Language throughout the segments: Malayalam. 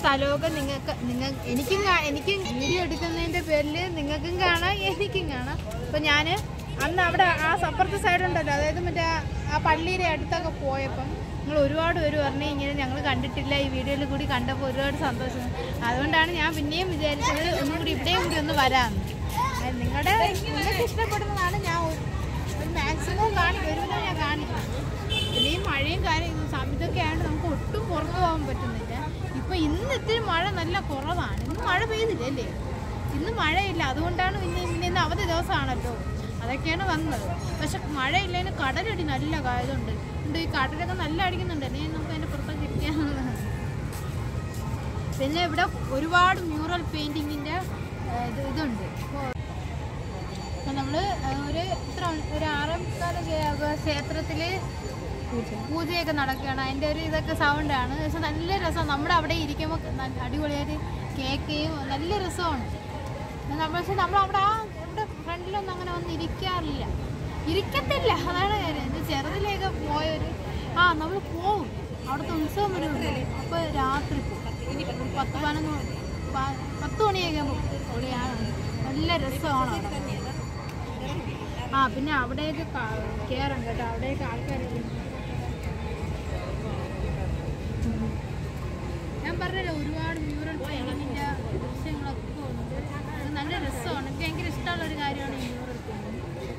സ്ഥലമൊക്കെ നിങ്ങൾക്ക് നിങ്ങൾ എനിക്കും കാ- എനിക്കും വീഡിയോ എടുക്കുന്നതിന്റെ പേരിൽ നിങ്ങൾക്കും കാണാം എനിക്കും കാണാം അപ്പൊ ഞാൻ അന്ന് അവിടെ ആ അപ്പുറത്തെ സൈഡ് ഉണ്ടല്ലോ അതായത് മറ്റേ ആ- ആ പള്ളിയുടെ അടുത്തൊക്കെ പോയപ്പം നിങ്ങൾ ഒരുപാട് പേര് പറഞ്ഞു ഇങ്ങനെ ഞങ്ങൾ കണ്ടിട്ടില്ല ഈ വീഡിയോയിൽ കൂടി കണ്ടപ്പോൾ ഒരുപാട് സന്തോഷം അതുകൊണ്ടാണ് ഞാൻ പിന്നെയും വിചാരിച്ചത് ഒന്നും കൂടി ഇവിടെയും കൂടി ഒന്ന് വരാമെന്ന് അത് നിങ്ങളുടെ നിങ്ങൾക്ക് ഇഷ്ടപ്പെടുന്നതാണ് ഞാൻ ഒരു- ഒരു മാക്സിമം കാണിക്കും ഒരുവിധം ഞാൻ കാണിക്കും പിന്നെ ഈ മഴയും കാര്യം സമയത്തൊക്കെ ആയതുകൊണ്ട് നമുക്ക് ഒട്ടും പുറത്തു പോകാൻ പറ്റുന്നില്ല ഇപ്പൊ ഇന്ന് ഇത്തിരി മഴ നല്ല കുറവാണ് ഇന്ന് മഴ പെയ്തില്ല അല്ലേ ഇന്ന് മഴയില്ല അതുകൊണ്ടാണ് പിന്നെ ഇന്ന് ഇന്ന് അവധി ദിവസമാണല്ലോ അതൊക്കെയാണ് വന്നത് പക്ഷെ മഴയില്ലെങ്കിൽ കടലടി നല്ല കായതുണ്ട് ഉണ്ട് ഈ കടലൊക്കെ നല്ല അടിക്കുന്നുണ്ട് അല്ലെങ്കിൽ നമുക്ക് അതിന്റെ പുറത്തൊക്കെ ഇരിക്കാനുള്ളതാണ് പിന്നെ ഇവിടെ ഒരുപാട് മ്യൂറൽ പെയിന്റിങ്ങിന്റെ ഇത് ഇതുണ്ട് അപ്പോൾ നമ്മൾ ഒരു ഇത്ര ഒരു ആറേ മുക്കാല് ക്ഷേത്രത്തിൽ പൂജയൊക്കെ നടക്കുകയാണ് അതിൻ്റെ ഒരു ഇതൊക്കെ സൗണ്ടാണ് പക്ഷെ നല്ല രസം നമ്മുടെ അവിടെ ഇരിക്കുമ്പോൾ നല്ല അടിപൊളിയായിട്ട് കേൾക്കുകയും നല്ല രസമാണ് നമ്മൾ പക്ഷെ നമ്മൾ അവിടെ ആ ഇവിടെ ഫ്രണ്ടിലൊന്നും അങ്ങനെ വന്ന് ഇരിക്കാറില്ല ഇരിക്കത്തില്ല അതാണ് കാര്യം ഇത് ചെറുതിലേക്ക് പോയൊരു ആ നമ്മൾ പോവും അവിടുത്തെ ഉത്സവം വരുന്നുണ്ട് അപ്പോൾ രാത്രി പോകും ഒരു പത്ത് പതിനൊന്ന് മണി പ- പത്ത് മണിയൊക്കെ ആകുമ്പോൾ പൊളിയാണ് നല്ല രസമാണ് അവിടെ ആ പിന്നെ അവിടെയൊക്കെ കയറും കേട്ടോ അവിടെയൊക്കെ ആൾക്കാരൊക്കെ ഉണ്ട്. ഞാൻ പറഞ്ഞല്ലോ ഒരുപാട് മ്യൂറൽ പെയിന്റിങ്ങിന്റെ ദൃശ്യങ്ങളൊക്കെ ഉണ്ട് അത് നല്ല രസമാണ് എനിക്ക് ഭയങ്കര ഇഷ്ടമുള്ള ഒരു കാര്യമാണ് ഈ മ്യൂറൽ പെയിന്റിങ്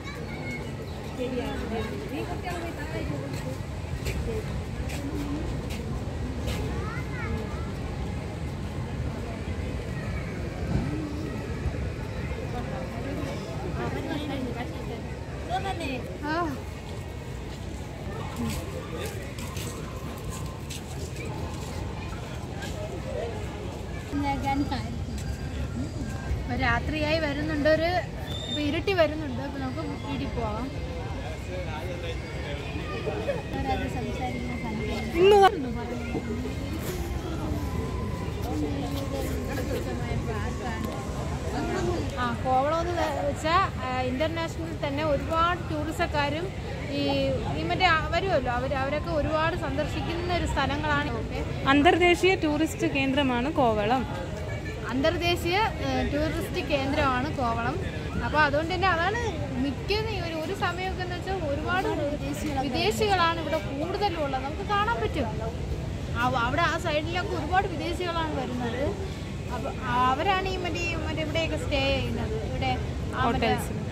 ആ ഇപ്പൊ രാത്രിയായി വരുന്നുണ്ട് ഒരു ഇപ്പൊ ഇരുട്ടി വരുന്നുണ്ട് അപ്പൊ നമുക്ക് വീട്ടിൽ പോവാം അവരത് സംസാരിക്കുന്ന സംഖ്യ ആ കോവളം എന്ന് വെച്ചാൽ ഇന്റർനാഷണൽ തന്നെ ഒരുപാട് ടൂറിസക്കാരും ഈ ഈ മറ്റേ ആ- വരുമല്ലോ അവർ അവരൊക്കെ ഒരുപാട് സന്ദർശിക്കുന്ന ഒരു സ്ഥലങ്ങളാണ് ഒക്കെ അന്തർദേശീയ ടൂറിസ്റ്റ് കേന്ദ്രമാണ് കോവളം അന്തർദേശീയ ഏഹ്, ടൂറിസ്റ്റ് കേന്ദ്രമാണ് കോവളം അപ്പോൾ അതുകൊണ്ട് തന്നെ അതാണ് മിക്ക ഈ ഒരു ഒരു സമയമൊക്കെ എന്ന് വെച്ചാൽ ഒരുപാട് വിദേശികളാണ് ഇവിടെ കൂടുതലും ഉള്ളത് നമുക്ക് കാണാൻ പറ്റും ആ- അവിടെ ആ സൈഡിലൊക്കെ ഒരുപാട് വിദേശികളാണ് വരുന്നത് അപ്പോൾ അവരാണ് ഈ മറ്റേ ഈ മറ്റേ ഇവിടെയൊക്കെ സ്റ്റേ ചെയ്യുന്നത് ഇവിടെ ആ മറ്റേ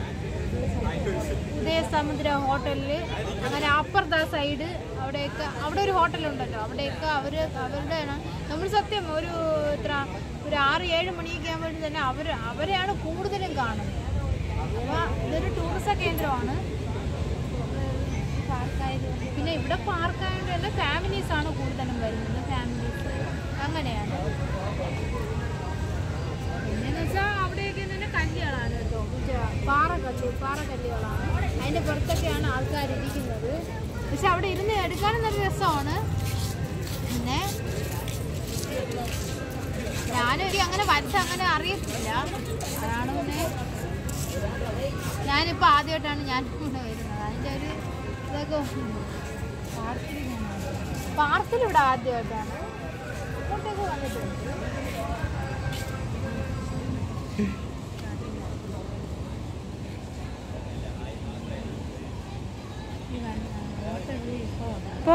ഉദയസമുദ്ര ഹോട്ടലിൽ അങ്ങനെ അപ്പുറത്തെ ആ സൈഡ് അവിടെയൊക്കെ അവിടെ ഒരു ഹോട്ടലുണ്ടല്ലോ അവിടെയൊക്കെ അവർ അവരുടെ നമ്മൾ സത്യം ഒരു എത്ര ഒരു ആറ് ഏഴ് മണിയൊക്കെ ആകുമ്പോഴത്തേക്കും തന്നെ അവർ അവരെയാണ് കൂടുതലും കാണുന്നത് അപ്പോൾ ഇതൊരു ടൂറിസ്റ്റ് കേന്ദ്രമാണ് പാർക്കായതുകൊണ്ട് പിന്നെ ഇവിടെ പാർക്കായതുകൊണ്ട് തന്നെ ഫാമിലീസ് ആണ് കൂടുതലും വരുന്നത് ഫാമിലീസ് അങ്ങനെയാണ് പിന്നെന്ന് വെച്ചാൽ അവിടെയൊക്കെ തന്നെ കല്ലുകളാണ് കേട്ടോ മറ്റേ പാറക്കല്ല് പാറക്കല്ലുകളാണ് അതിൻ്റെ പുറത്തൊക്കെയാണ് ആൾക്കാർ ഇരിക്കുന്നത് പക്ഷെ അവിടെ ഇരുന്ന് എടുക്കാനും നല്ല രസമാണ് പിന്നെ ഞാനൊരു അങ്ങനെ വരച്ച് അങ്ങനെ അറിയത്തില്ല അതാണ് പിന്നെ ഞാനിപ്പോൾ ആദ്യമായിട്ടാണ് ഞാൻ ഇവിടെ വരുന്നത് അതിൻ്റെ ഒരു ഇതൊക്കെ പാർത്തിൽ പാർത്തിൽ ഇവിടെ ആദ്യമായിട്ടാണ് ഇങ്ങോട്ടേക്ക് വന്നിട്ടുണ്ട് പോ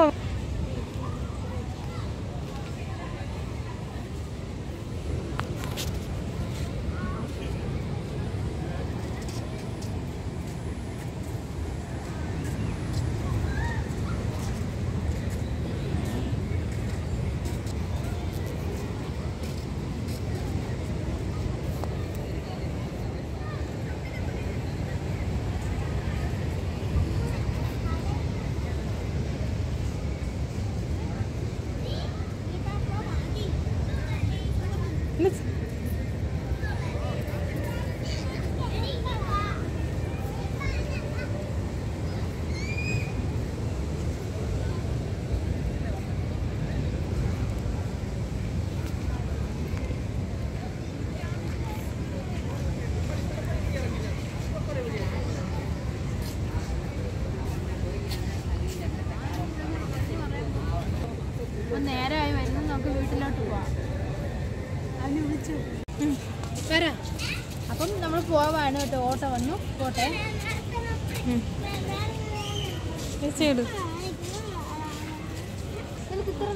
അപ്പം നേരമായി വരുന്നു നമുക്ക് വീട്ടിലോട്ട് പോവാം വരാം അപ്പം നമ്മൾ പോവാണ് കേട്ടോ ഓട്ടോ വന്നു പോട്ടെ ചേച്ചി ഇട് നിനക്ക് ഇത്ര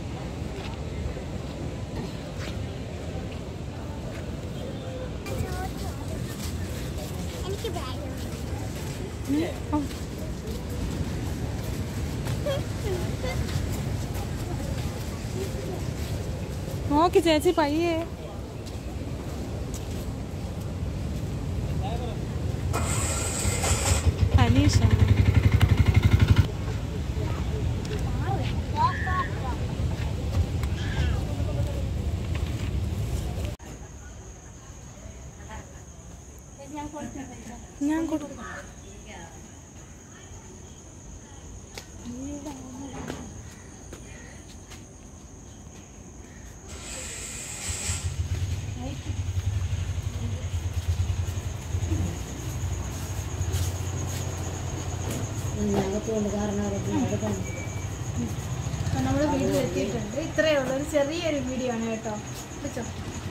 ഓ. നോക്കി ചേച്ചി പയ്യേ അനീഷ ഞാൻ കൊടുക്കും അപ്പം നമ്മൾ വീട്ടിൽ എത്തിയിട്ടുണ്ട് ഇത്രയേ ഉള്ളൂ ഒരു ചെറിയൊരു വീഡിയോ ആണ് കേട്ടോ വെച്ചോ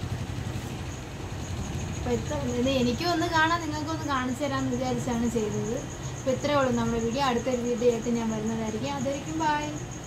അപ്പോൾ ഇത്ര ഇത് എനിക്കും ഒന്ന് കാണാൻ നിങ്ങൾക്കും ഒന്ന് കാണിച്ചു തരാമെന്ന് വിചാരിച്ചാണ് ചെയ്തത് അപ്പോൾ ഇത്രയേ ഉള്ളൂ നമ്മുടെ വീഡിയോ അടുത്തൊരു വീഡിയോ ആയിട്ട് ഞാൻ വരുന്നതായിരിക്കും അതായിരിക്കും ബൈ